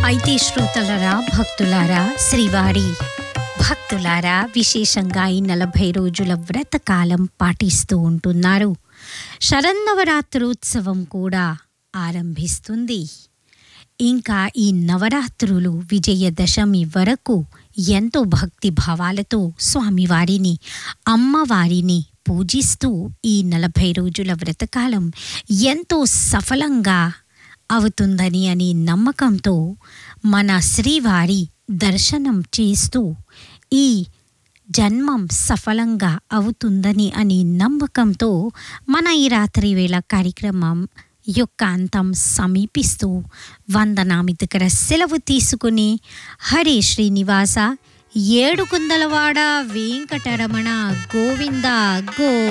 అయితే శ్రోతలరా భక్తులారా శ్రీవారి భక్తులారా విశేషంగా ఈ నలభై రోజుల వ్రతకాలం పాటిస్తూ ఉంటున్నారు శరన్నవరాత్రోత్సవం కూడా ఆరంభిస్తుంది ఇంకా ఈ నవరాత్రులు విజయదశమి వరకు ఎంతో భక్తి భావాలతో స్వామివారిని అమ్మవారిని పూజిస్తూ ఈ నలభై రోజుల వ్రతకాలం ఎంతో సఫలంగా అవుతుందని అని నమ్మకంతో మన శ్రీవారి దర్శనం చేస్తూ ఈ జన్మం సఫలంగా అవుతుందని అని నమ్మకంతో మన ఈ రాత్రి వేళ కార్యక్రమం యొక్క అంతం సమీపిస్తూ వందనామి దగ్గర సెలవు తీసుకుని హరే శ్రీనివాస ఏడుకుందలవాడ వెంకటరమణ గోవింద గో